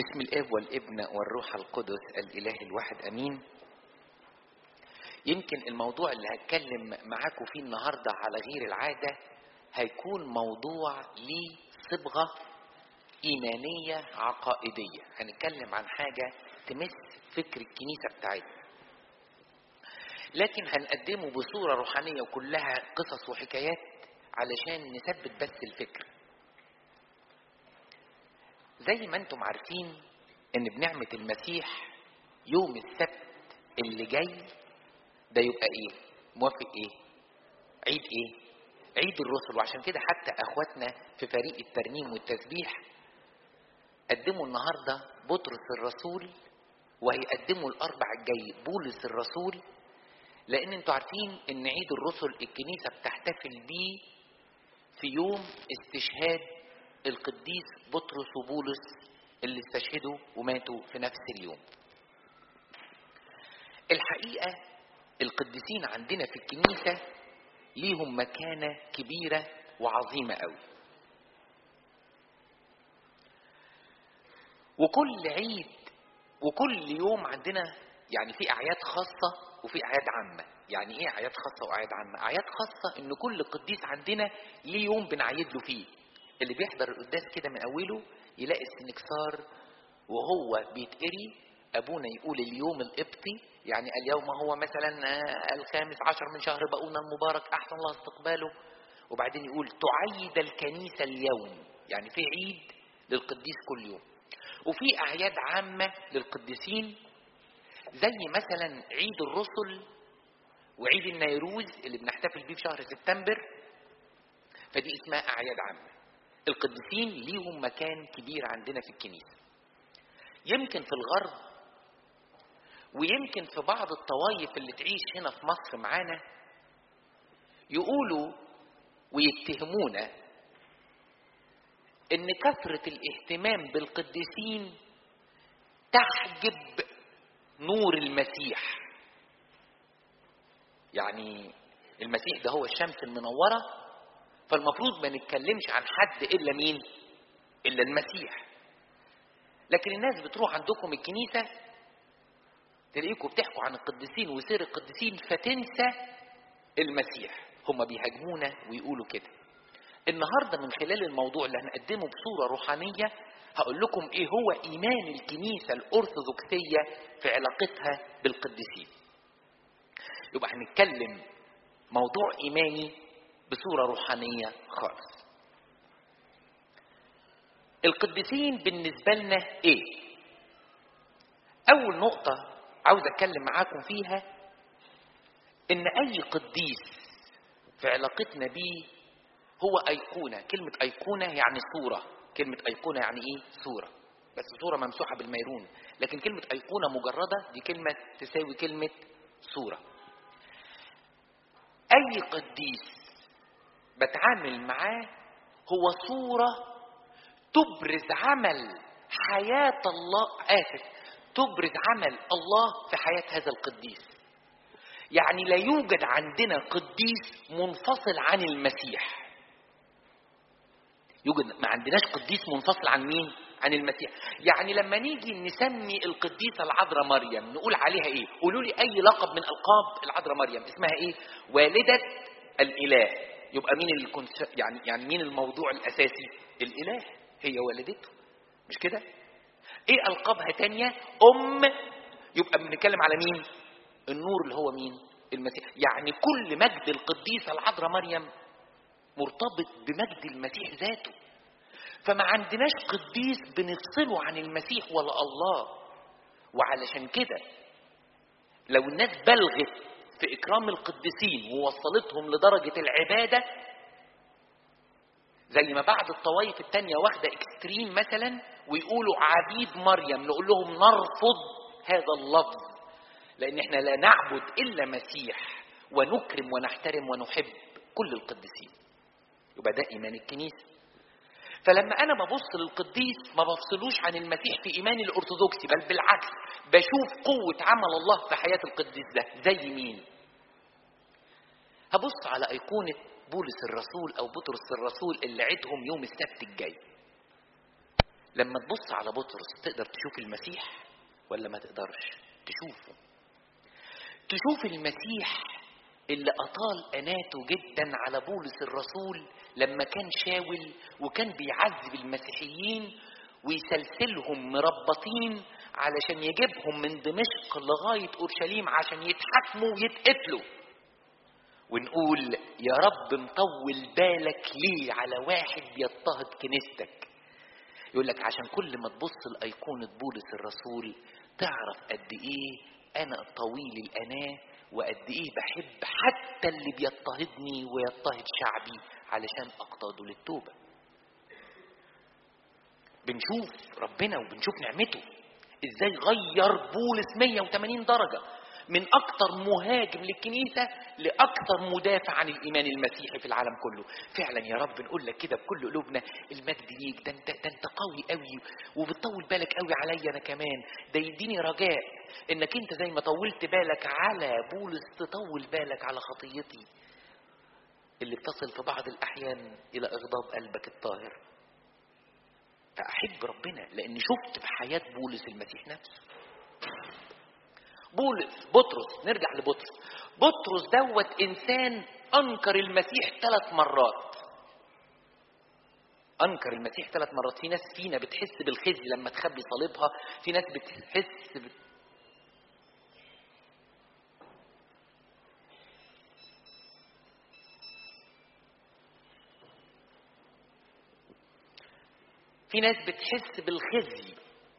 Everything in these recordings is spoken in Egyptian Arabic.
باسم الاب والابن والروح القدس الاله الواحد امين يمكن الموضوع اللي هتكلم معاكم فيه النهارده على غير العاده هيكون موضوع ليه صبغه ايمانيه عقائديه هنتكلم عن حاجه تمس فكر الكنيسه بتاعتنا لكن هنقدمه بصوره روحانيه وكلها قصص وحكايات علشان نثبت بس الفكر زي ما انتم عارفين ان بنعمة المسيح يوم السبت اللي جاي ده يبقى ايه موافق ايه عيد ايه عيد الرسل وعشان كده حتى اخواتنا في فريق الترنيم والتسبيح قدموا النهاردة بطرس الرسول وهيقدموا الاربع الجاي بولس الرسول لان انتوا عارفين ان عيد الرسل الكنيسة بتحتفل بيه في يوم استشهاد القديس بطرس وبولس اللي استشهدوا وماتوا في نفس اليوم الحقيقة القديسين عندنا في الكنيسة ليهم مكانة كبيرة وعظيمة قوي وكل عيد وكل يوم عندنا يعني في أعياد خاصة وفي أعياد عامة يعني إيه أعياد خاصة وأعياد عامة أعياد خاصة إن كل قديس عندنا ليه يوم بنعيد له فيه اللي بيحضر القداس كده من اوله يلاقي السنكسار وهو بيتقري ابونا يقول اليوم القبطي يعني اليوم هو مثلا الخامس عشر من شهر بقونا المبارك احسن الله استقباله وبعدين يقول تعيد الكنيسة اليوم يعني في عيد للقديس كل يوم وفي اعياد عامة للقديسين زي مثلا عيد الرسل وعيد النيروز اللي بنحتفل بيه في شهر سبتمبر فدي اسمها اعياد عامه القديسين ليهم مكان كبير عندنا في الكنيسة يمكن في الغرب ويمكن في بعض الطوائف اللي تعيش هنا في مصر معانا يقولوا ويتهمونا ان كثرة الاهتمام بالقديسين تحجب نور المسيح يعني المسيح ده هو الشمس المنوره فالمفروض ما نتكلمش عن حد الا مين الا المسيح لكن الناس بتروح عندكم الكنيسه تلاقيكم بتحكوا عن القديسين وسير القديسين فتنسى المسيح هم بيهاجمونا ويقولوا كده النهارده من خلال الموضوع اللي هنقدمه بصوره روحانيه هقول لكم ايه هو ايمان الكنيسه الارثوذكسيه في علاقتها بالقديسين يبقى هنتكلم موضوع ايماني بصورة روحانية خالص القديسين بالنسبة لنا ايه اول نقطة عاوز اتكلم معاكم فيها ان اي قديس في علاقتنا بيه هو ايقونة كلمة ايقونة يعني صورة كلمة ايقونة يعني ايه صورة بس صورة ممسوحة بالميرون لكن كلمة ايقونة مجردة دي كلمة تساوي كلمة صورة اي قديس بتعامل معاه هو صورة تبرز عمل حياة الله آسف تبرز عمل الله في حياة هذا القديس يعني لا يوجد عندنا قديس منفصل عن المسيح يوجد ما عندناش قديس منفصل عن مين عن المسيح يعني لما نيجي نسمي القديسة العذراء مريم نقول عليها ايه قولوا لي اي لقب من القاب العذراء مريم اسمها ايه والدة الاله يبقى مين الكونس... يعني يعني مين الموضوع الاساسي الاله هي والدته مش كده ايه القابها تانية ام يبقى بنتكلم على مين النور اللي هو مين المسيح يعني كل مجد القديسه العذراء مريم مرتبط بمجد المسيح ذاته فما عندناش قديس بنفصله عن المسيح ولا الله وعلشان كده لو الناس بلغت في إكرام القديسين ووصلتهم لدرجة العبادة زي ما بعض الطوائف التانية واخدة اكستريم مثلا ويقولوا عبيد مريم نقول لهم نرفض هذا اللفظ لأن احنا لا نعبد إلا مسيح ونكرم ونحترم ونحب كل القديسين يبقى ده إيمان الكنيسة فلما أنا ببص للقديس ما بفصلوش عن المسيح في إيماني الأرثوذكسي بل بالعكس بشوف قوة عمل الله في حياة القديس ده زي مين هبص على أيقونة بولس الرسول أو بطرس الرسول اللي عيدهم يوم السبت الجاي لما تبص على بطرس تقدر تشوف المسيح ولا ما تقدرش تشوفه تشوف المسيح اللي أطال أناته جدا على بولس الرسول لما كان شاول وكان بيعذب المسيحيين ويسلسلهم مربطين علشان يجيبهم من دمشق لغاية أورشليم عشان يتحاكموا ويتقتلوا ونقول يا رب مطول بالك ليه على واحد بيضطهد كنيستك يقول لك عشان كل ما تبص لأيقونة بولس الرسول تعرف قد إيه أنا طويل الأناة وقد إيه بحب حتى اللي بيضطهدني ويضطهد شعبي علشان أقتاده للتوبة بنشوف ربنا وبنشوف نعمته ازاي غير بولس 180 درجة من أكثر مهاجم للكنيسة لأكثر مدافع عن الإيمان المسيحي في العالم كله فعلا يا رب نقول لك كده بكل قلوبنا المجد ليك ده انت, ده انت قوي قوي وبتطول بالك قوي عليا أنا كمان ده يديني رجاء إنك أنت زي ما طولت بالك على بولس تطول بالك على خطيتي اللي بتصل في بعض الأحيان إلى إغضاب قلبك الطاهر فأحب ربنا لأن شفت في حياة بولس المسيح نفسه بولس بطرس نرجع لبطرس بطرس دوت إنسان أنكر المسيح ثلاث مرات أنكر المسيح ثلاث مرات في ناس فينا بتحس بالخزي لما تخبي صليبها في ناس بتحس ب... في ناس بتحس بالخزي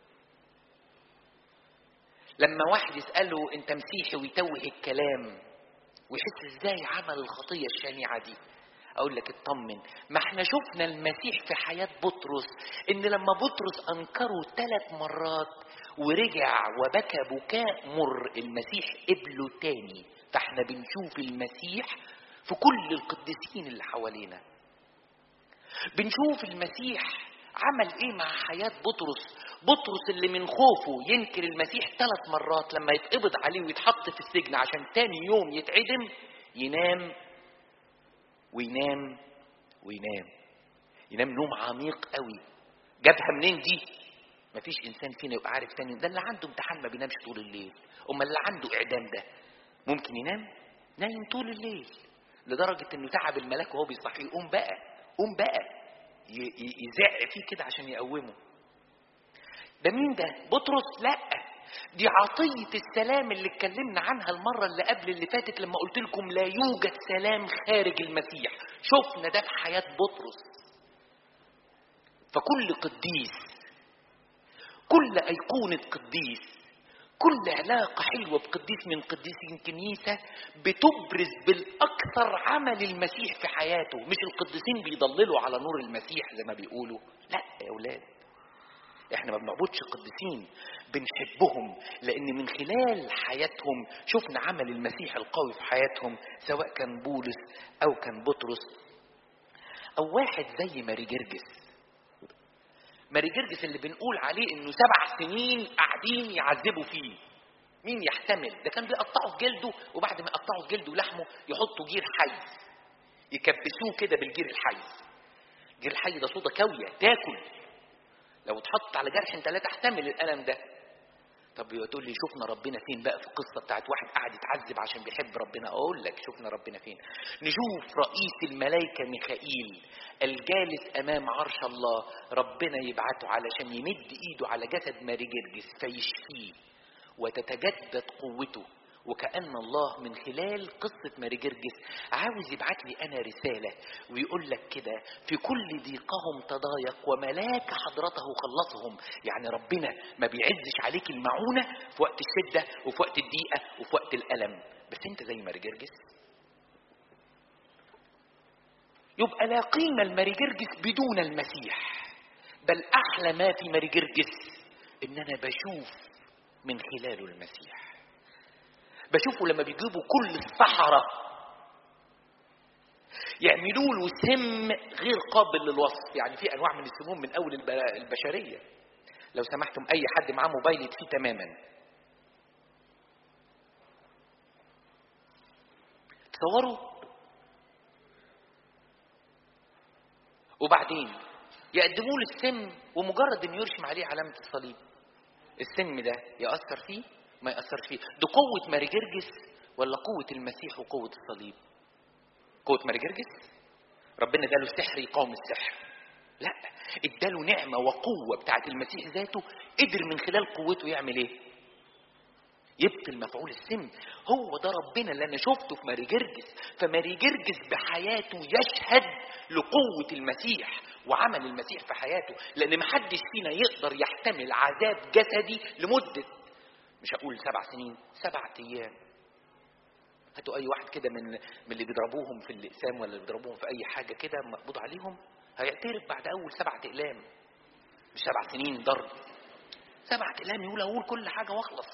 لما واحد يسأله انت مسيحي ويتوه الكلام ويحس ازاي عمل الخطية الشنيعة دي اقول لك اطمن ما احنا شفنا المسيح في حياة بطرس ان لما بطرس انكره ثلاث مرات ورجع وبكى بكاء مر المسيح قبله تاني فاحنا بنشوف المسيح في كل القديسين اللي حوالينا بنشوف المسيح عمل ايه مع حياة بطرس بطرس اللي من خوفه ينكر المسيح ثلاث مرات لما يتقبض عليه ويتحط في السجن عشان تاني يوم يتعدم ينام وينام وينام ينام نوم عميق قوي جابها منين دي مفيش انسان فينا يبقى عارف تاني ده اللي عنده امتحان ما بينامش طول الليل اما اللي عنده اعدام ده ممكن ينام نايم طول الليل لدرجة انه تعب الملاك وهو بيصحيه قوم بقى قوم بقى يزع فيه كده عشان يقومه ده مين ده بطرس لا دي عطية السلام اللي اتكلمنا عنها المرة اللي قبل اللي فاتت لما قلت لكم لا يوجد سلام خارج المسيح شفنا ده في حياة بطرس فكل قديس كل أيقونة قديس كل علاقة حلوة بقديس من قديسي الكنيسة بتبرز بالأكثر عمل المسيح في حياته مش القديسين بيضللوا على نور المسيح زي ما بيقولوا لا يا أولاد احنا ما بنعبدش قديسين بنحبهم لان من خلال حياتهم شفنا عمل المسيح القوي في حياتهم سواء كان بولس او كان بطرس او واحد زي ماري جرجس ماري جرجس اللي بنقول عليه انه سبع سنين قاعدين يعذبوا فيه مين يحتمل ده كان بيقطعوا في جلده وبعد ما يقطعوا في جلده ولحمه يحطوا جير حي يكبسوه كده بالجير الحي الجير الحي ده صودا كاويه تاكل لو اتحط على جرح انت لا تحتمل الالم ده طب تقول لي شفنا ربنا فين بقى في القصه بتاعت واحد قاعد يتعذب عشان بيحب ربنا اقول لك شفنا ربنا فين نشوف رئيس الملائكه ميخائيل الجالس امام عرش الله ربنا يبعته علشان يمد ايده على جسد ماري جرجس فيشفيه وتتجدد قوته وكأن الله من خلال قصة ماري جرجس عاوز يبعت لي أنا رسالة ويقول لك كده في كل ضيقهم تضايق وملاك حضرته خلصهم يعني ربنا ما بيعزش عليك المعونة في وقت الشدة وفي وقت الضيقة وفي وقت الألم بس أنت زي ماري جرجس يبقى لا قيمة لماري جرجس بدون المسيح بل أحلى ما في ماري جرجس إن أنا بشوف من خلاله المسيح بشوفه لما بيجيبوا كل الصحراء يعملوا له سم غير قابل للوصف يعني في انواع من السموم من اول البشريه لو سمحتم اي حد معاه موبايل يطفيه تماما تصوروا وبعدين يقدموا له السم ومجرد انه يرشم عليه علامه الصليب السم ده ياثر فيه ما ياثرش فيه ده قوه ماري جرجس ولا قوه المسيح وقوه الصليب قوه ماري جرجس ربنا اداله سحر يقاوم السحر لا اداله نعمه وقوه بتاعت المسيح ذاته قدر من خلال قوته يعمل ايه يبطل مفعول السم هو ده ربنا اللي انا شفته في ماري جرجس فماري جرجس بحياته يشهد لقوه المسيح وعمل المسيح في حياته لان محدش فينا يقدر يحتمل عذاب جسدي لمده مش هقول سبع سنين سبعة ايام هاتوا اي واحد كده من من اللي بيضربوهم في الاقسام ولا اللي بيضربوهم في اي حاجه كده مقبوض عليهم هيعترف بعد اول سبعة اقلام مش سبع سنين ضرب سبعة اقلام يقول اقول كل حاجه واخلص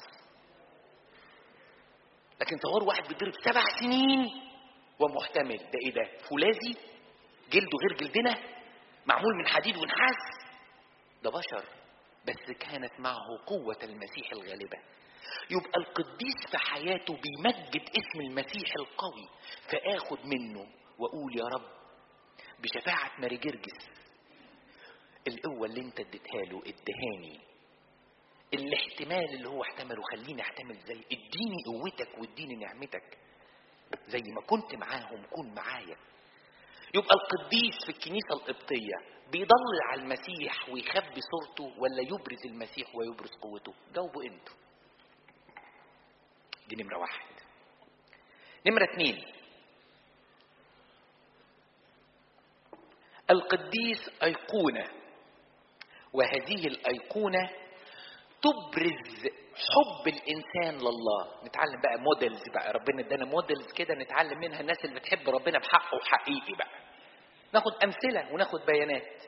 لكن تصور واحد بيضرب سبع سنين ومحتمل ده ايه ده فولاذي جلده غير جلدنا معمول من حديد ونحاس ده بشر بس كانت معه قوة المسيح الغالبة يبقى القديس في حياته بيمجد اسم المسيح القوي فاخد منه واقول يا رب بشفاعة ماري جرجس القوة اللي انت اديتها له ادهاني الاحتمال اللي هو احتمله خليني احتمل زي اديني قوتك واديني نعمتك زي ما كنت معاهم كن معايا يبقى القديس في الكنيسة القبطية بيضلل على المسيح ويخبي صورته ولا يبرز المسيح ويبرز قوته جاوبوا انتوا دي نمرة واحد نمرة اتنين القديس أيقونة وهذه الأيقونة تبرز حب الإنسان لله نتعلم بقى موديلز بقى ربنا ادانا موديلز كده نتعلم منها الناس اللي بتحب ربنا بحقه وحقيقي بقى ناخد أمثلة وناخد بيانات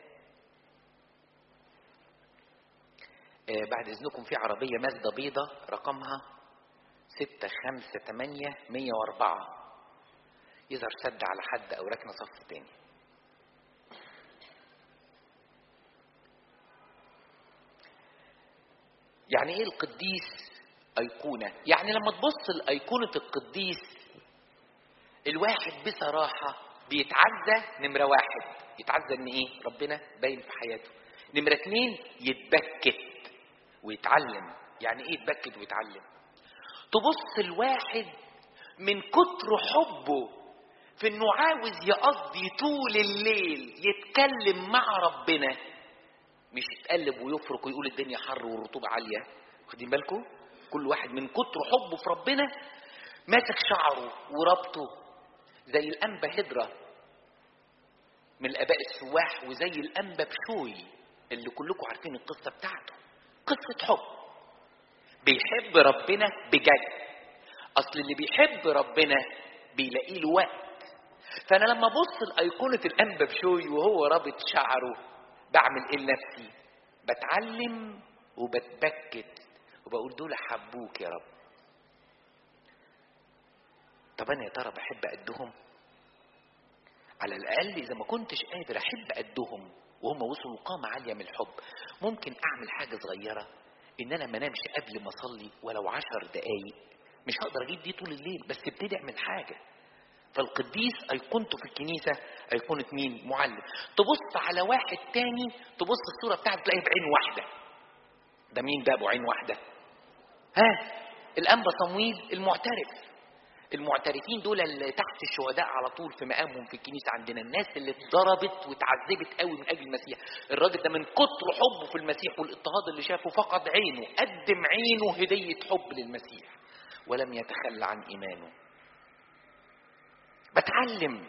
آه بعد إذنكم في عربية مازدا بيضة رقمها ستة خمسة تمانية مية وأربعة يظهر سد على حد أو ركنة صف تاني يعني ايه القديس أيقونة يعني لما تبص لأيقونة القديس الواحد بصراحة بيتعزى نمرة واحد يتعزى ان ايه ربنا باين في حياته نمرة اتنين يتبكت ويتعلم يعني ايه يتبكت ويتعلم تبص الواحد من كتر حبه في انه عاوز يقضي طول الليل يتكلم مع ربنا مش يتقلب ويفرك ويقول الدنيا حر والرطوبة عالية واخدين بالكم كل واحد من كتر حبه في ربنا ماسك شعره وربطه زي الأنبا هدرة من الآباء السواح وزي الأنبا بشوي اللي كلكم عارفين القصة بتاعته قصة حب بيحب ربنا بجد أصل اللي بيحب ربنا بيلاقي له وقت فأنا لما أبص لأيقونة الأنبا بشوي وهو رابط شعره بعمل ايه لنفسي بتعلم وبتبكت وبقول دول حبوك يا رب طب انا يا ترى بحب قدهم على الاقل اذا ما كنتش قادر احب قدهم وهم وصلوا قامة عالية من الحب ممكن اعمل حاجة صغيرة ان انا ما انامش قبل ما اصلي ولو عشر دقايق مش هقدر اجيب دي طول الليل بس ابتدي اعمل حاجة فالقديس أيقونته في الكنيسة أيقونة مين؟ معلم. تبص على واحد تاني تبص الصورة بتاعته تلاقيه بعين واحدة. ده مين ده أبو عين واحدة؟ ها؟ الأنبا صمويل المعترف. المعترفين دول اللي تحت الشهداء على طول في مقامهم في الكنيسة عندنا الناس اللي اتضربت واتعذبت قوي من أجل المسيح الراجل ده من كتر حبه في المسيح والاضطهاد اللي شافه فقد عينه قدم عينه هدية حب للمسيح ولم يتخلى عن إيمانه بتعلم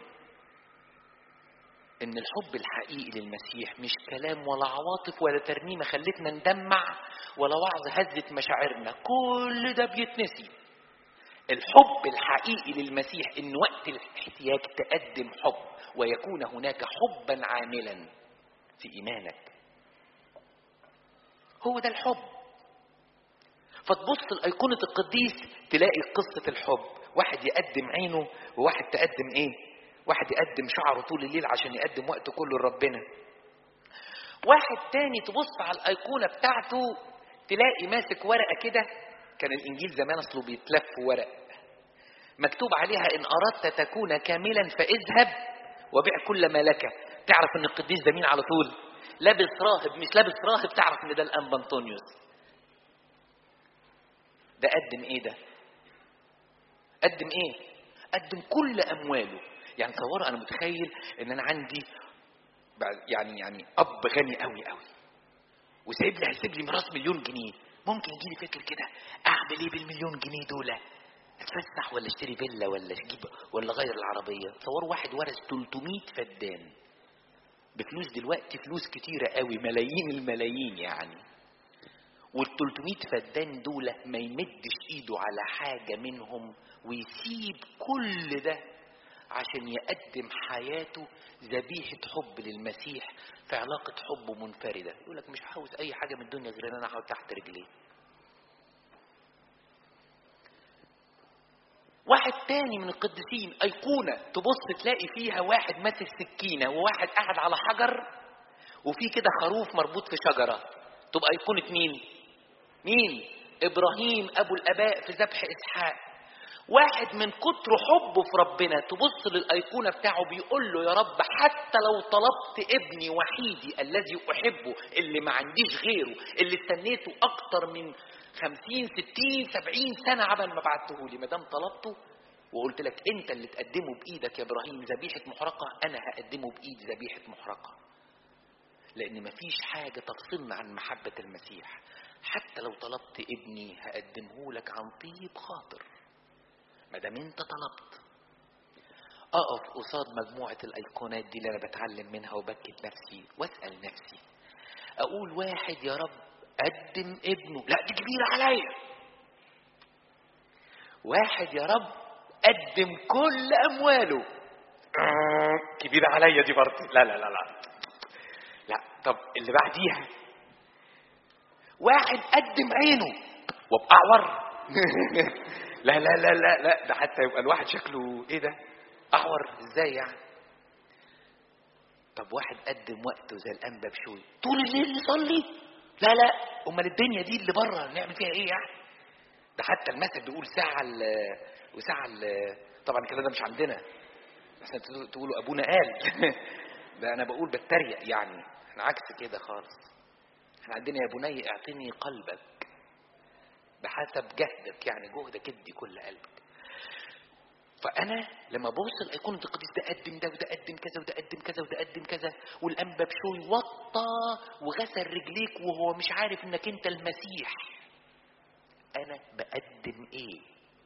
ان الحب الحقيقي للمسيح مش كلام ولا عواطف ولا ترنيمة خلتنا ندمع ولا وعظ هزت مشاعرنا كل ده بيتنسي الحب الحقيقي للمسيح ان وقت الاحتياج تقدم حب ويكون هناك حبا عاملا في ايمانك هو ده الحب فتبص لايقونه القديس تلاقي قصه الحب واحد يقدم عينه وواحد تقدم ايه واحد يقدم شعره طول الليل عشان يقدم وقته كله لربنا واحد تاني تبص على الايقونه بتاعته تلاقي ماسك ورقه كده كان الانجيل زمان اصله بيتلف ورق مكتوب عليها ان اردت تكون كاملا فاذهب وبيع كل ما لك تعرف ان القديس ده مين على طول لابس راهب مش لابس راهب تعرف ان ده الانبا انطونيوس ده قدم ايه ده قدم ايه قدم كل امواله يعني تصوروا انا متخيل ان انا عندي يعني يعني اب غني قوي قوي وسايب لي هيسيب لي ميراث مليون جنيه ممكن يجي لي فكر كده اعمل ايه بالمليون جنيه دول اتفسح ولا اشتري فيلا ولا اجيب ولا اغير العربيه تصوروا واحد ورث 300 فدان بفلوس دلوقتي فلوس كتيره قوي ملايين الملايين يعني وال 300 فدان دول ما يمدش ايده على حاجه منهم ويسيب كل ده عشان يقدم حياته ذبيحة حب للمسيح في علاقة حب منفردة يقول لك مش عاوز أي حاجة من الدنيا غير إن أنا أقعد تحت رجليه واحد تاني من القديسين أيقونة تبص تلاقي فيها واحد ماسك سكينة وواحد قاعد على حجر وفي كده خروف مربوط في شجرة تبقى أيقونة مين؟ مين؟ إبراهيم أبو الآباء في ذبح إسحاق واحد من كتر حبه في ربنا تبص للأيقونة بتاعه بيقول له يا رب حتى لو طلبت ابني وحيدي الذي أحبه اللي ما عنديش غيره اللي استنيته أكتر من خمسين ستين سبعين سنة عبل ما بعته لي ما دام طلبته وقلت لك انت اللي تقدمه بايدك يا ابراهيم ذبيحة محرقة انا هقدمه بايد ذبيحة محرقة لان مفيش حاجة تفصلنا عن محبة المسيح حتى لو طلبت ابني هقدمه لك عن طيب خاطر ما دام انت طلبت اقف قصاد مجموعة الايقونات دي اللي انا بتعلم منها وبكت نفسي واسأل نفسي اقول واحد يا رب قدم ابنه لا دي كبيرة عليا واحد يا رب قدم كل امواله كبيرة عليا دي برضه لا لا لا لا لا طب اللي بعديها واحد قدم عينه وابقى اعور لا لا لا لا لا ده حتى يبقى الواحد شكله ايه ده اعور ازاي يعني طب واحد قدم وقته زي الانبا بشوي طول الليل يصلي لا لا امال الدنيا دي اللي بره نعمل فيها ايه يعني ده حتى المثل بيقول ساعة ال وساعة ال طبعا الكلام ده مش عندنا بس انتوا تقولوا ابونا قال ده انا بقول بتريق يعني احنا عكس كده خالص احنا عندنا يا بني اعطني قلبك بحسب جهدك يعني جهدك ادي كل قلبك فانا لما بوصل ايقونه القديس ده قدم ده وده قدم كذا وده قدم كذا وده قدم كذا والانبا بشوي وطى وغسل رجليك وهو مش عارف انك انت المسيح انا بقدم ايه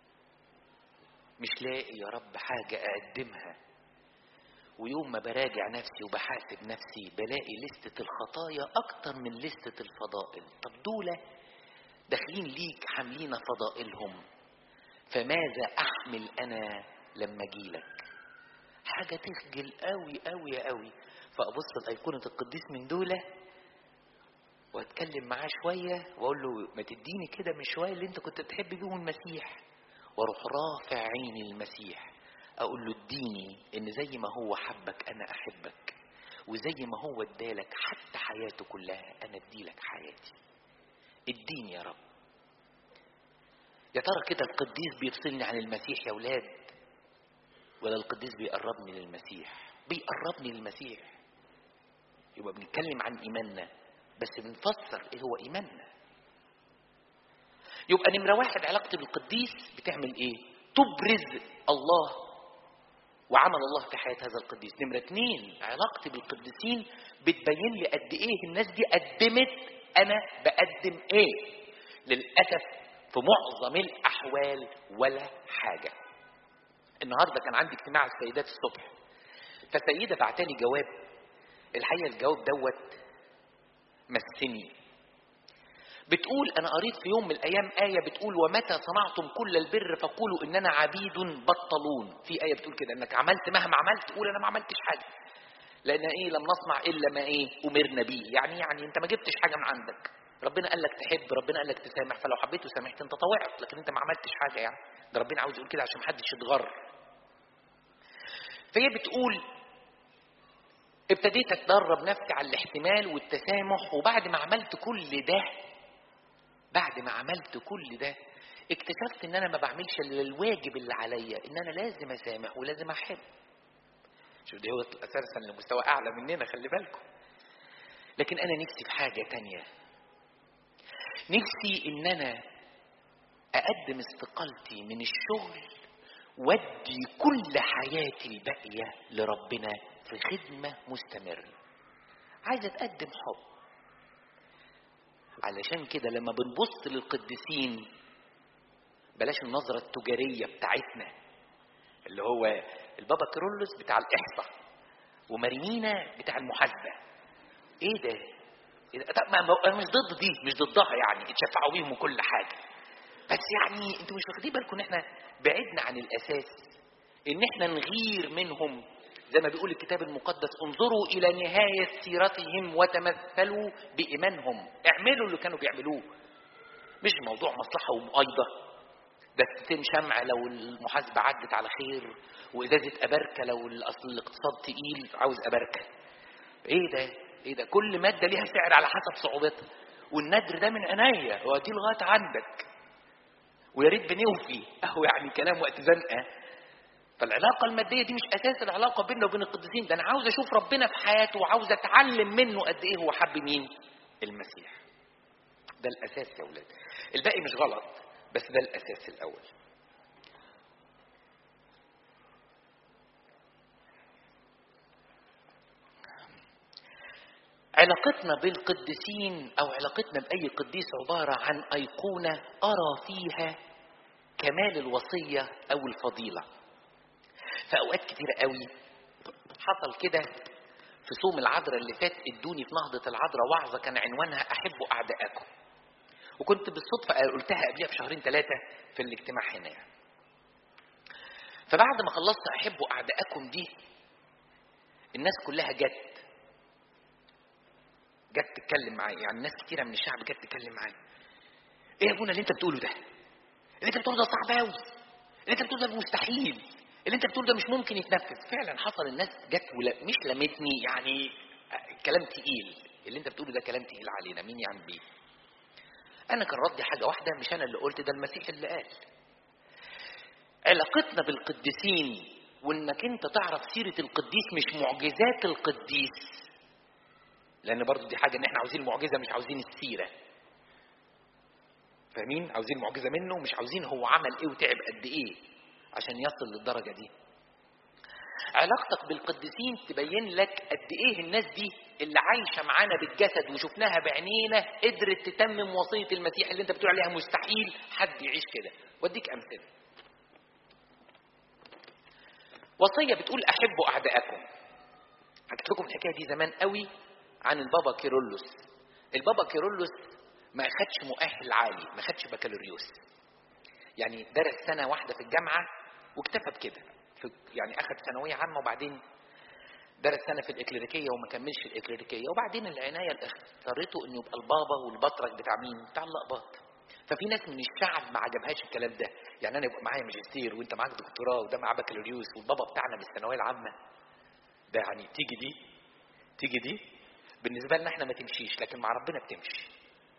مش لاقي يا رب حاجه اقدمها ويوم ما براجع نفسي وبحاسب نفسي بلاقي لستة الخطايا أكتر من لستة الفضائل طب دول داخلين ليك حاملين فضائلهم فماذا أحمل أنا لما أجيلك حاجة تخجل قوي قوي قوي فأبص لأيقونة القديس من دولة وأتكلم معاه شوية وأقول له ما تديني كده من شوية اللي أنت كنت بتحب بيهم المسيح وأروح رافع عيني المسيح اقول له اديني ان زي ما هو حبك انا احبك وزي ما هو ادالك حتى حياته كلها انا اديلك حياتي اديني يا رب يا ترى كده القديس بيفصلني عن المسيح يا ولاد ولا القديس بيقربني للمسيح بيقربني للمسيح يبقى بنتكلم عن ايماننا بس بنفسر ايه هو ايماننا يبقى نمره واحد علاقتي بالقديس بتعمل ايه تبرز الله وعمل الله في حياة هذا القديس نمرة اتنين علاقتي بالقديسين بتبين لي قد ايه الناس دي قدمت انا بقدم ايه للأسف في معظم الأحوال ولا حاجة النهاردة كان عندي اجتماع السيدات الصبح فسيدة بعتلي جواب الحقيقة الجواب دوت مسني بتقول أنا قريت في يوم من الأيام آية بتقول ومتى صنعتم كل البر فقولوا إننا عبيد بطلون في آية بتقول كده إنك عملت مهما عملت قول أنا ما عملتش حاجة لأن إيه لم نصنع إلا ما إيه أمرنا به يعني يعني أنت ما جبتش حاجة من عندك ربنا قال لك تحب ربنا قال لك تسامح فلو حبيت وسامحت أنت طوعت لكن أنت ما عملتش حاجة يعني ده ربنا عاوز يقول كده عشان محدش يتغر فهي بتقول ابتديت اتدرب نفسي على الاحتمال والتسامح وبعد ما عملت كل ده بعد ما عملت كل ده اكتشفت ان انا ما بعملش الا الواجب اللي عليا ان انا لازم اسامح ولازم احب شوف دي هو اساسا لمستوى اعلى مننا خلي بالكم لكن انا نفسي في حاجه تانية نفسي ان انا اقدم استقالتي من الشغل وادي كل حياتي الباقيه لربنا في خدمه مستمره عايز اتقدم حب علشان كده لما بنبص للقديسين بلاش النظرة التجارية بتاعتنا اللي هو البابا كيرلس بتاع الإحصاء ومارينينا بتاع المحاسبة ايه ده؟ إيه ده؟ طب ما انا مش ضد دي مش ضدها يعني اتشفعوا بيهم وكل حاجة بس يعني انتوا مش واخدين بالكم ان احنا بعدنا عن الاساس ان احنا نغير منهم زي ما بيقول الكتاب المقدس انظروا الى نهاية سيرتهم وتمثلوا بإيمانهم اعملوا اللي كانوا بيعملوه مش موضوع مصلحة ومؤايضة دستين شمع لو المحاسبة عدت على خير وإزازة أبركة لو الأصل الاقتصاد تقيل عاوز أبركة إيه ده؟ إيه ده؟ كل مادة ليها سعر على حسب صعوبتها والندر ده من عناية هو دي لغاية عندك ويا ريت بنوفي أهو يعني كلام وقت زنقة فالعلاقة المادية دي مش أساس العلاقة بيننا وبين القديسين ده أنا عاوز أشوف ربنا في حياته وعاوز أتعلم منه قد إيه هو حب مين؟ المسيح ده الأساس يا أولاد الباقي مش غلط بس ده الأساس الأول علاقتنا بالقديسين أو علاقتنا بأي قديس عبارة عن أيقونة أرى فيها كمال الوصية أو الفضيلة في أوقات كتيرة قوي حصل كده في صوم العذراء اللي فات ادوني في نهضة العذراء وعظة كان عنوانها أحبوا أعدائكم وكنت بالصدفة قلتها قبلها بشهرين ثلاثة في الاجتماع هنا يعني. فبعد ما خلصت أحبوا أعدائكم دي الناس كلها جت جت تتكلم معايا يعني ناس كتيرة من الشعب جت تتكلم معايا ايه يا ابونا اللي انت بتقوله ده اللي انت بتقوله ده صعب قوي اللي انت بتقوله ده مستحيل اللي انت بتقوله ده مش ممكن يتنفذ فعلا حصل الناس جت ولا مش لمتني يعني كلام تقيل اللي انت بتقوله ده كلام تقيل علينا مين يعمل بيه انا كان ردي حاجه واحده مش انا اللي قلت ده المسيح اللي قال علاقتنا بالقديسين وانك انت تعرف سيره القديس مش معجزات القديس لان برضو دي حاجه ان احنا عاوزين المعجزه مش عاوزين السيره فاهمين عاوزين معجزه منه مش عاوزين هو عمل ايه وتعب قد ايه عشان يصل للدرجه دي علاقتك بالقديسين تبين لك قد ايه الناس دي اللي عايشه معانا بالجسد وشفناها بعينينا قدرت تتمم وصيه المسيح اللي انت بتقول عليها مستحيل حد يعيش كده واديك امثله وصيه بتقول احبوا اعدائكم حكيت لكم الحكايه دي زمان قوي عن البابا كيرلس البابا كيرلس ما اخدش مؤهل عالي ما اخدش بكالوريوس يعني درس سنه واحده في الجامعه واكتفى بكده في يعني اخذ ثانويه عامه وبعدين درس سنه في الاكليريكيه وما كملش الاكليريكيه وبعدين العنايه اللي اختارته انه يبقى البابا والبطرك بتاع مين؟ بتاع اللقباط ففي ناس من الشعب ما عجبهاش الكلام ده يعني انا يبقى معايا ماجستير وانت معاك دكتوراه وده معاه بكالوريوس والبابا بتاعنا من الثانويه العامه ده يعني تيجي دي تيجي دي بالنسبه لنا احنا ما تمشيش لكن مع ربنا بتمشي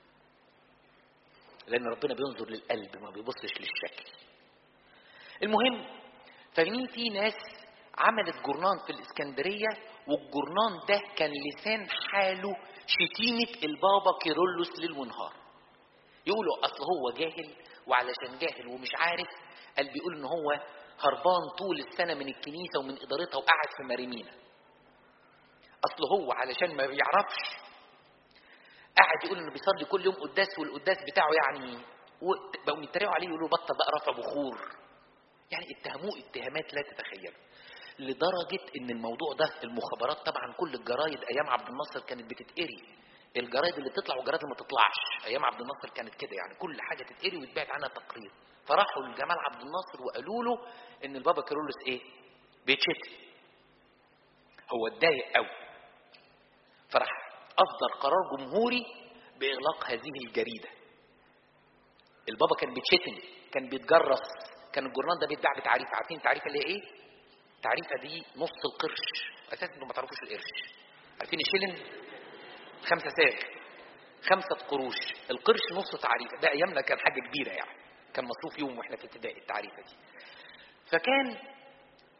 لان ربنا بينظر للقلب ما بيبصش للشكل المهم فاهمين في ناس عملت جورنان في الاسكندريه والجورنان ده كان لسان حاله شتيمه البابا كيرلس ليل ونهار يقولوا اصل هو جاهل وعلشان جاهل ومش عارف قال بيقول ان هو هربان طول السنه من الكنيسه ومن ادارتها وقاعد في مريمينا اصل هو علشان ما بيعرفش قاعد يقول انه بيصلي كل يوم قداس والقداس بتاعه يعني بقوا يتريقوا عليه يقولوا بطل بقى رفع بخور يعني اتهموه اتهامات لا تتخيلوا لدرجة ان الموضوع ده المخابرات طبعا كل الجرايد ايام عبد الناصر كانت بتتقري الجرايد اللي تطلع والجرايد اللي ما تطلعش ايام عبد الناصر كانت كده يعني كل حاجة تتقري ويتبعت عنها تقرير فراحوا لجمال عبد الناصر وقالوا له ان البابا كيرلس ايه بيتشتم هو اتضايق قوي فراح اصدر قرار جمهوري باغلاق هذه الجريده البابا كان بيتشتم كان بيتجرس كان الجورنال ده بيتباع بتعريفه عارفين التعريفه اللي هي ايه التعريفه دي نص القرش اساسا انتوا ما تعرفوش القرش عارفين الشلن خمسة ساغ خمسة قروش القرش نص تعريفة ده أيامنا كان حاجة كبيرة يعني كان مصروف يوم واحنا في ابتدائي التعريفة دي فكان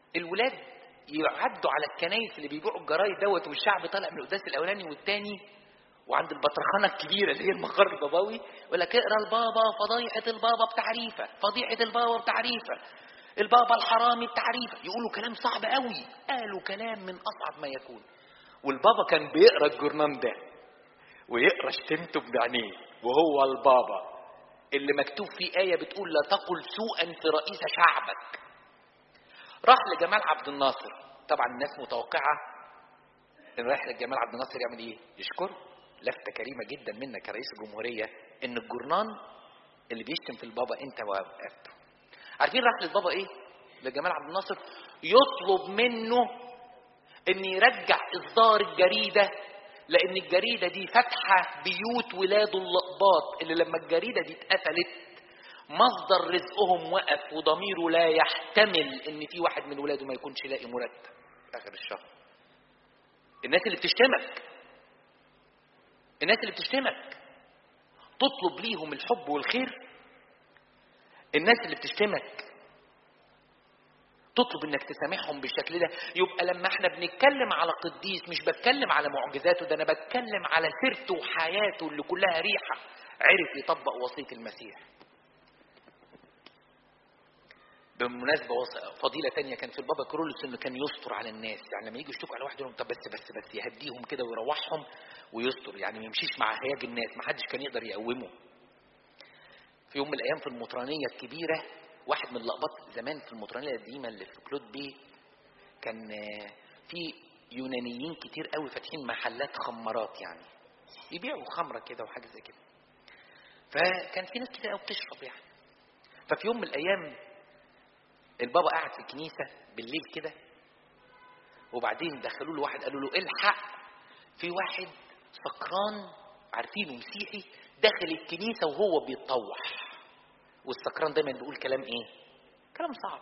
الولاد يعدوا على الكنايس اللي بيبيعوا الجرايد دوت والشعب طالع من القداس الاولاني والتاني وعند البطرخانه الكبيره اللي هي المقر البابوي يقول لك اقرا البابا فضيحه البابا بتعريفه فضيحه البابا بتعريفه البابا الحرامي بتعريفه يقولوا كلام صعب قوي قالوا كلام من اصعب ما يكون والبابا كان بيقرا الجورنان ده ويقرا شتمته بعينيه وهو البابا اللي مكتوب فيه آية بتقول لا تقل سوءا في رئيس شعبك راح لجمال عبد الناصر طبعا الناس متوقعة ان رايح لجمال عبد الناصر يعمل ايه يشكر لفتة كريمة جدا منك كرئيس الجمهورية ان الجرنان اللي بيشتم في البابا انت وقفته عارفين راح للبابا ايه لجمال عبد الناصر يطلب منه ان يرجع اصدار الجريدة لان الجريدة دي فاتحة بيوت ولاد اللقباط اللي لما الجريدة دي اتقفلت مصدر رزقهم وقف وضميره لا يحتمل ان في واحد من ولاده ما يكونش لاقي مرتب اخر الشهر الناس اللي بتشتمك الناس اللي بتشتمك تطلب ليهم الحب والخير الناس اللي بتشتمك تطلب انك تسامحهم بالشكل ده يبقى لما احنا بنتكلم على قديس مش بتكلم على معجزاته ده انا بتكلم على سيرته وحياته اللي كلها ريحه عرف يطبق وصيه المسيح بالمناسبة فضيلة تانية كان في البابا كرولوس انه كان يستر على الناس يعني لما يجوا يشتكوا على واحد يقول طب بس بس بس يهديهم كده ويروحهم ويستر يعني ما يمشيش مع هياج الناس ما حدش كان يقدر يقومه في يوم من الايام في المطرانية الكبيرة واحد من اللقبات زمان في المطرانية القديمة اللي في كلود بي كان في يونانيين كتير قوي فاتحين محلات خمرات يعني يبيعوا خمرة كده وحاجة زي كده فكان في ناس كتير قوي بتشرب يعني ففي يوم من الايام البابا قاعد في الكنيسة بالليل كده وبعدين دخلوا له واحد قالوا له الحق في واحد سكران عارفينه مسيحي داخل الكنيسة وهو بيتطوح والسكران دايما بيقول كلام ايه كلام صعب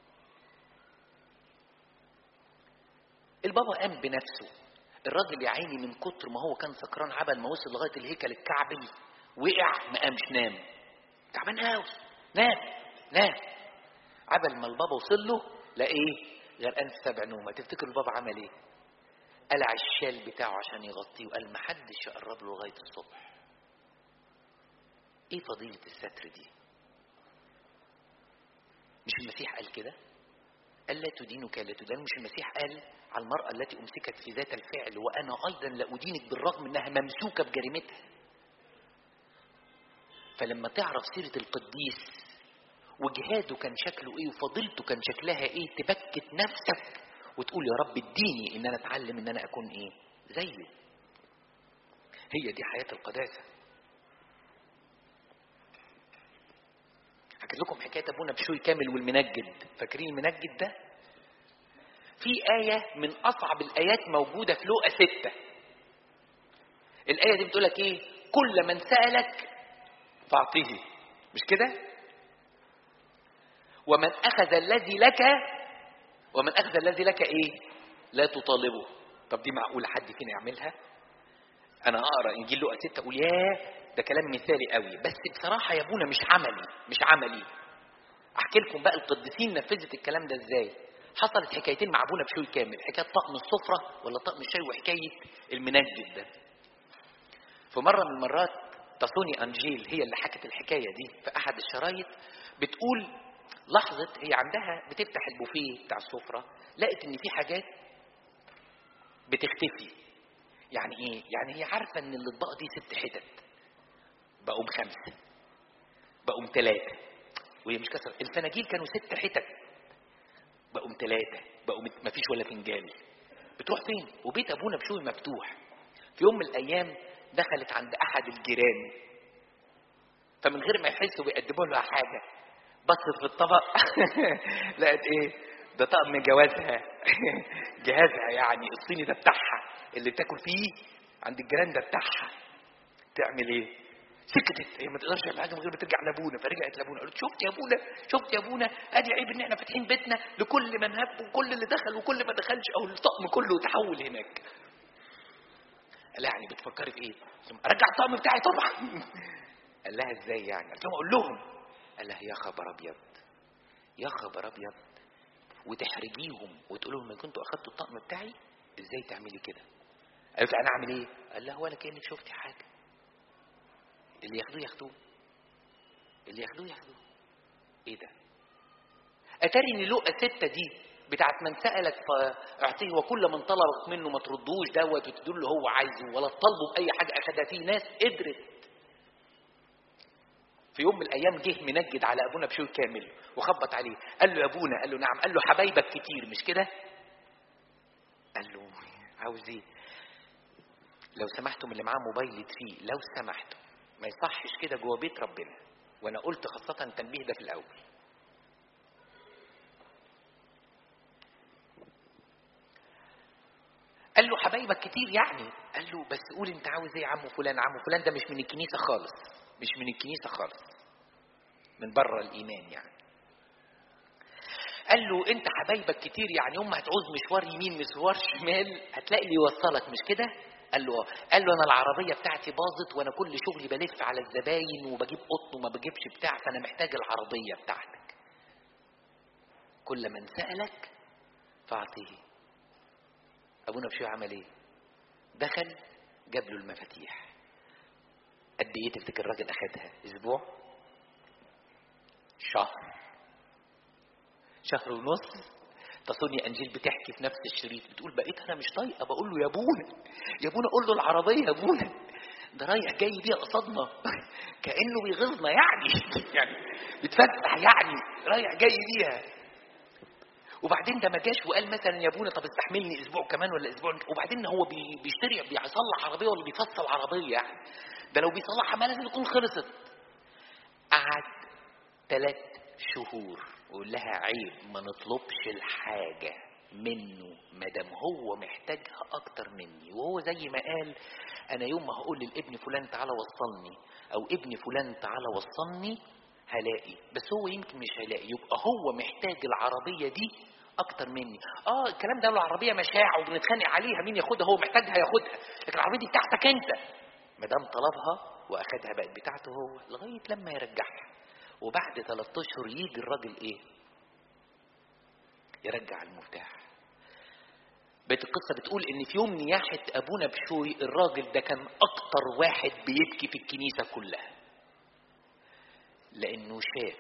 البابا قام بنفسه الراجل يا عيني من كتر ما هو كان سكران عبل ما وصل لغايه الهيكل الكعبي وقع ما قامش نام تعبان قوي نام نام عبل ما البابا وصل له لقيه غرقان في سبع نومة تفتكر البابا عمل ايه قلع الشال بتاعه عشان يغطيه وقال ما حدش يقرب له لغايه الصبح ايه فضيلة الستر دي مش المسيح قال كده قال لا تدينك لا تدان مش المسيح قال على المرأة التي أمسكت في ذات الفعل وأنا أيضا لا أدينك بالرغم أنها ممسوكة بجريمتها فلما تعرف سيرة القديس وجهاده كان شكله ايه وفضيلته كان شكلها ايه تبكت نفسك وتقول يا رب اديني ان انا اتعلم ان انا اكون ايه زيه هي دي حياة القداسة حكيت لكم حكاية ابونا بشوي كامل والمنجد فاكرين المنجد ده في آية من أصعب الآيات موجودة في لوقا ستة الآية دي بتقول لك إيه كل من سألك فأعطيه مش كده ومن أخذ الذي لك ومن أخذ الذي لك إيه لا تطالبه طب دي معقولة حد فينا يعملها أنا أقرأ إنجيل لوقا 6 أقول ياه ده كلام مثالي قوي بس بصراحة يا ابونا مش عملي مش عملي أحكي لكم بقى القديسين نفذت الكلام ده إزاي حصلت حكايتين مع ابونا بشوي كامل حكاية طقم السفرة ولا طقم الشاي وحكاية المنجد ده في مرة من المرات تصوني أنجيل هي اللي حكت الحكاية دي في أحد الشرايط بتقول لاحظت هي عندها بتفتح البوفيه بتاع السفرة لقت ان في حاجات بتختفي يعني ايه يعني هي عارفة ان الاطباق دي ست حتت بقوا خمسة بقوا ثلاثة وهي مش كسر الفناجيل كانوا ست حتت بقوا ثلاثة بقوا ما فيش ولا فنجان بتروح فين وبيت ابونا بشوي مفتوح في يوم من الايام دخلت عند احد الجيران فمن غير ما يحسوا بيقدموا لها حاجه بصت في الطبق لقت ايه ده طقم جوازها جهازها يعني الصيني ده بتاعها اللي بتاكل فيه عند الجيران ده بتاعها تعمل ايه سكتت هي ما تقدرش تعمل حاجه من غير ما ترجع لابونا فرجعت لابونا قالت شفت يا ابونا شفت يا ابونا ادي عيب ان احنا فاتحين بيتنا لكل من هب وكل اللي دخل وكل ما دخلش او الطقم كله تحول هناك قال لها يعني بتفكري في ايه ارجع الطقم بتاعي طبعا قال لها ازاي يعني قلت لهم اقول لهم قال لها يا خبر ابيض يا خبر ابيض وتحرجيهم وتقول لهم ان كنتوا اخدتوا الطقم بتاعي ازاي تعملي كده قالت له انا اعمل ايه قال لها ولا كانك شفتي حاجه اللي ياخدوه ياخدوه اللي ياخدوه ياخدوه ايه ده اتاري ان لقى ستة دي بتاعت من سألك فاعطيه وكل من طلبك منه ما تردوش دوت وتدول اللي هو عايزه ولا تطالبه بأي حاجة أخدها فيه ناس قدرت في يوم من الأيام جه منجد على أبونا بشوي كامل وخبط عليه قال له يا أبونا قال له نعم قال له حبايبك كتير مش كده قال له عاوز ايه لو سمحتوا من اللي معاه موبايل فيه لو سمحتوا ما يصحش كده جوه بيت ربنا وانا قلت خاصة التنبيه ده في الاول قال له حبايبك كتير يعني قال له بس قول انت عاوز ايه يا عم فلان عم فلان ده مش من الكنيسة خالص مش من الكنيسة خالص من بره الايمان يعني قال له انت حبايبك كتير يعني يوم ما هتعوز مشوار يمين مشوار شمال هتلاقي اللي يوصلك مش كده قال له قال له انا العربيه بتاعتي باظت وانا كل شغلي بلف على الزباين وبجيب قطن وما بجيبش بتاع فانا محتاج العربيه بتاعتك كل من سالك فاعطيه ابونا بشوي عمل ايه دخل جاب له المفاتيح قد ايه تفتكر الراجل اخدها اسبوع شهر شهر ونص تصوني انجيل بتحكي في نفس الشريط بتقول بقيت انا مش طايقه بقول له يا ابونا يا ابونا قول له العربيه يا ابونا ده رايح جاي بيها قصادنا كانه بيغيظنا يعني يعني بيتفتح يعني رايح جاي بيها وبعدين ده ما جاش وقال مثلا يا ابونا طب استحملني اسبوع كمان ولا اسبوع وبعدين هو بي- بيشتري بيصلح عربيه ولا بيفصل عربيه يعني ده لو بيصلحها ما لازم تكون خلصت قعد ثلاث شهور ويقول لها عيب ما نطلبش الحاجة منه ما دام هو محتاجها أكتر مني وهو زي ما قال أنا يوم ما هقول للابن فلان تعالى وصلني أو ابن فلان تعالى وصلني هلاقي بس هو يمكن مش هيلاقي يبقى هو محتاج العربية دي أكتر مني آه الكلام ده لو العربية مشاع وبنتخانق عليها مين ياخدها هو محتاجها ياخدها لكن العربية دي بتاعتك أنت ما دام طلبها واخدها بقت بتاعته هو لغايه لما يرجعها وبعد ثلاثة اشهر يجي الراجل ايه يرجع المفتاح بقت القصة بتقول إن في يوم نياحة أبونا بشوي الراجل ده كان أكتر واحد بيبكي في الكنيسة كلها لأنه شاف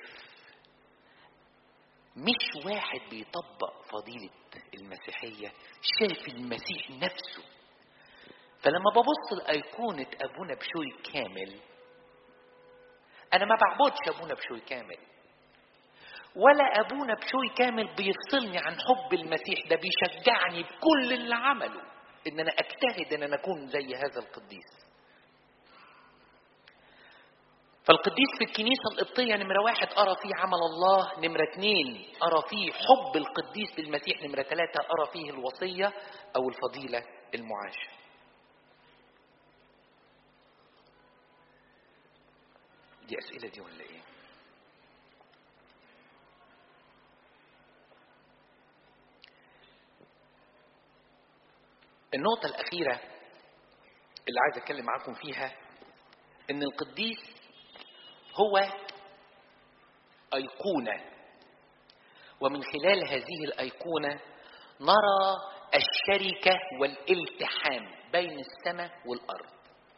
مش واحد بيطبق فضيلة المسيحية شاف المسيح نفسه فلما ببص لأيقونة أبونا بشوي كامل أنا ما بعبدش أبونا بشوي كامل ولا أبونا بشوي كامل بيفصلني عن حب المسيح ده بيشجعني بكل اللي عمله إن أنا أجتهد إن أنا أكون زي هذا القديس فالقديس في الكنيسة القبطية نمرة واحد أرى فيه عمل الله نمرة اتنين أرى فيه حب القديس للمسيح نمرة ثلاثة أرى فيه الوصية أو الفضيلة المعاشة دي أسئلة دي ولا إيه؟ النقطة الأخيرة اللي عايز أتكلم معاكم فيها إن القديس هو أيقونة ومن خلال هذه الأيقونة نرى الشركة والالتحام بين السماء والأرض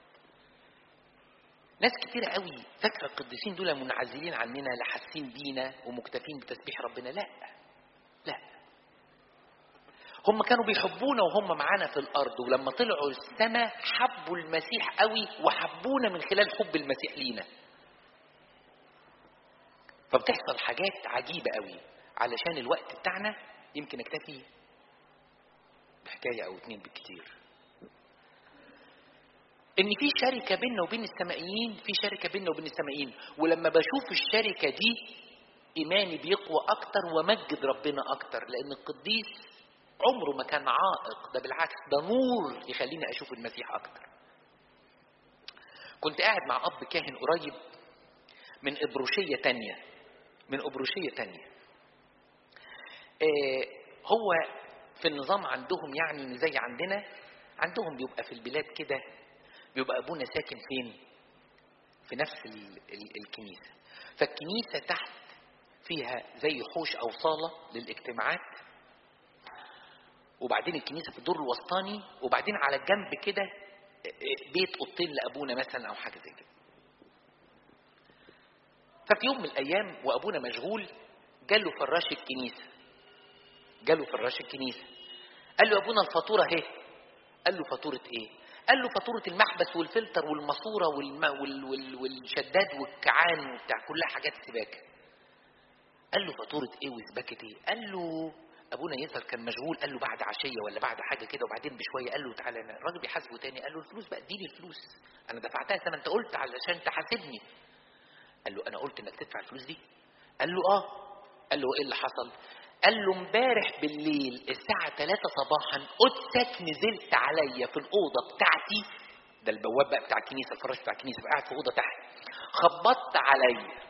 ناس كتيرة قوي فاكرة القديسين دول منعزلين عننا لا حاسين بينا ومكتفين بتسبيح ربنا لا لا هم كانوا بيحبونا وهم معانا في الارض ولما طلعوا السماء حبوا المسيح قوي وحبونا من خلال حب المسيح لينا فبتحصل حاجات عجيبة قوي علشان الوقت بتاعنا يمكن اكتفي بحكاية او اتنين بالكتير ان في شركة بيننا وبين السمائيين في شركة بيننا وبين السمائيين ولما بشوف الشركة دي ايماني بيقوى اكتر ومجد ربنا اكتر لان القديس عمره ما كان عائق ده بالعكس ده نور يخليني اشوف المسيح اكتر كنت قاعد مع اب كاهن قريب من ابروشية تانية من ابروشية تانية آه هو في النظام عندهم يعني زي عندنا عندهم بيبقى في البلاد كده بيبقى ابونا ساكن فين في نفس ال ال الكنيسة فالكنيسة تحت فيها زي حوش او صالة للاجتماعات وبعدين الكنيسه في الدور الوسطاني وبعدين على الجنب كده بيت اوضتين لابونا مثلا او حاجه زي كده ففي يوم من الايام وابونا مشغول جاله فراش الكنيسه جاله فراش الكنيسه قال له يا ابونا الفاتوره اهي قال له فاتوره ايه قال له فاتوره المحبس والفلتر والماسوره والم... وال... وال... والشداد والكعان وبتاع كلها حاجات سباكه قال له فاتوره ايه وسباكه ايه قال له ابونا يسر كان مشغول قال له بعد عشيه ولا بعد حاجه كده وبعدين بشويه قال له تعالى انا الراجل بيحاسبه تاني قال له الفلوس بقى اديني الفلوس انا دفعتها زي ما انت قلت علشان تحاسبني قال له انا قلت انك تدفع الفلوس دي قال له اه قال له ايه اللي حصل قال له امبارح بالليل الساعة 3 صباحا قدسك نزلت عليا في الأوضة بتاعتي ده البواب بقى بتاع الكنيسة الفراش بتاع الكنيسة قاعد في أوضة تحت خبطت عليا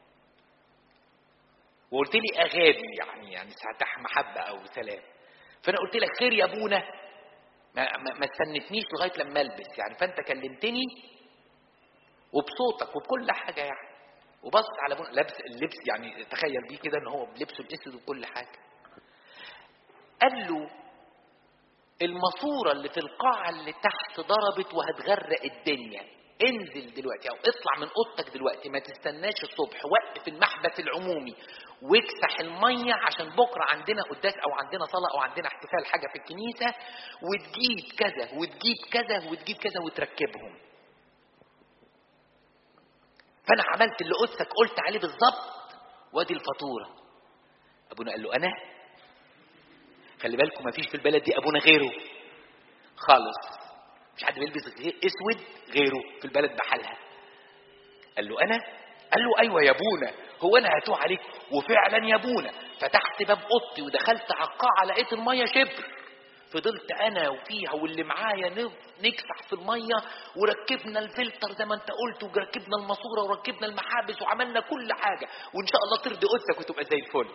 وقلت لي أغابي يعني يعني ساعتها محبة أو سلام فأنا قلت لك خير يا أبونا ما, ما, ما استنتنيش لغاية لما ألبس يعني فأنت كلمتني وبصوتك وبكل حاجة يعني وبص على ابونا لابس اللبس يعني تخيل بيه كده ان هو بلبسه الاسود وكل حاجه قال له الماسوره اللي في القاعه اللي تحت ضربت وهتغرق الدنيا انزل دلوقتي او اطلع من اوضتك دلوقتي ما تستناش الصبح وقف المحبس العمومي واكسح الميه عشان بكره عندنا قداس او عندنا صلاه او عندنا احتفال حاجه في الكنيسه وتجيب كذا وتجيب كذا وتجيب كذا وتركبهم فانا عملت اللي قدسك قلت عليه بالظبط وادي الفاتوره ابونا قال له انا خلي بالكم ما فيش في البلد دي ابونا غيره خالص مش حد بيلبس اسود غيره في البلد بحالها قال له انا قال له ايوه يا ابونا هو انا هتوه عليك وفعلا يا ابونا فتحت باب اوضتي ودخلت على القاعه لقيت الميه شبر فضلت انا وفيها واللي معايا نكسح في الميه وركبنا الفلتر زي ما انت قلت وركبنا الماسوره وركبنا المحابس وعملنا كل حاجه وان شاء الله ترضي قدسك وتبقى زي الفل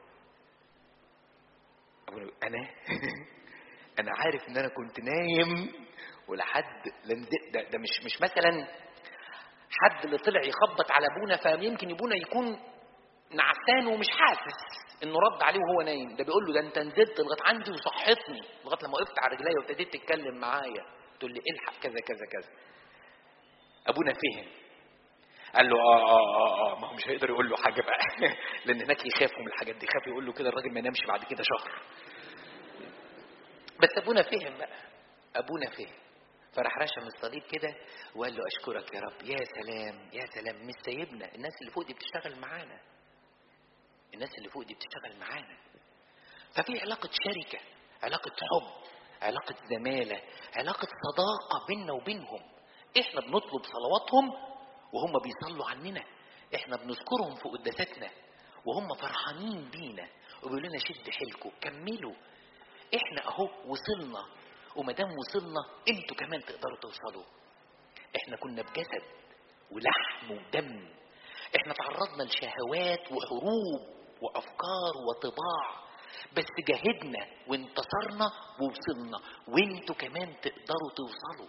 انا انا عارف ان انا كنت نايم ولحد لنزل ده, ده مش مش مثلا حد اللي طلع يخبط على ابونا فيمكن ابونا يكون نعسان ومش حاسس انه رد عليه وهو نايم ده بيقول له ده انت نزلت لغايه عندي وصحتني لغايه لما وقفت على رجلي وابتديت تتكلم معايا تقول لي الحق كذا كذا كذا ابونا فهم قال له اه اه اه اه ما هو مش هيقدر يقول له حاجه بقى لان هناك يخافوا من الحاجات دي يخاف يقول له كده الراجل ما ينامش بعد كده شهر بس ابونا فهم بقى ابونا فهم فراح رشم الصليب كده وقال له اشكرك يا رب يا سلام يا سلام مش سايبنا الناس اللي فوق دي بتشتغل معانا الناس اللي فوق دي بتشتغل معانا ففي علاقة شركة علاقة حب علاقة زمالة علاقة صداقة بيننا وبينهم احنا بنطلب صلواتهم وهم بيصلوا عننا احنا بنذكرهم في قداساتنا وهم فرحانين بينا وبيقولوا لنا شد حيلكم كملوا احنا اهو وصلنا وما دام وصلنا انتوا كمان تقدروا توصلوا احنا كنا بجسد ولحم ودم احنا تعرضنا لشهوات وحروب وافكار وطباع بس جاهدنا وانتصرنا ووصلنا وانتوا كمان تقدروا توصلوا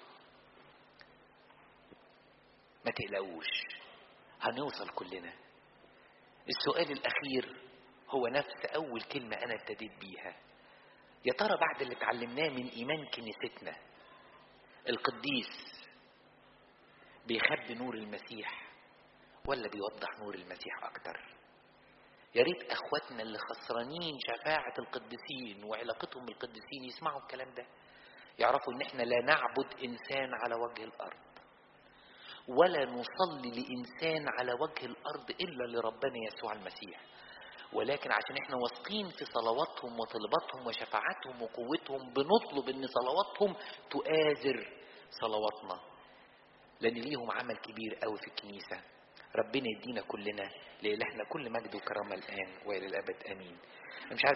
ما تقلقوش هنوصل كلنا السؤال الاخير هو نفس اول كلمه انا ابتديت بيها يا ترى بعد اللي اتعلمناه من ايمان كنيستنا القديس بيخبي نور المسيح ولا بيوضح نور المسيح اكتر يا ريت اخواتنا اللي خسرانين شفاعة القديسين وعلاقتهم بالقديسين يسمعوا الكلام ده يعرفوا ان احنا لا نعبد انسان على وجه الارض ولا نصلي لانسان على وجه الارض الا لربنا يسوع المسيح ولكن عشان احنا واثقين في صلواتهم وطلباتهم وشفاعتهم وقوتهم بنطلب ان صلواتهم تؤازر صلواتنا لان ليهم عمل كبير قوي في الكنيسه ربنا يدينا كلنا لإلهنا كل مجد وكرامة الآن وإلى الأبد آمين مش عارف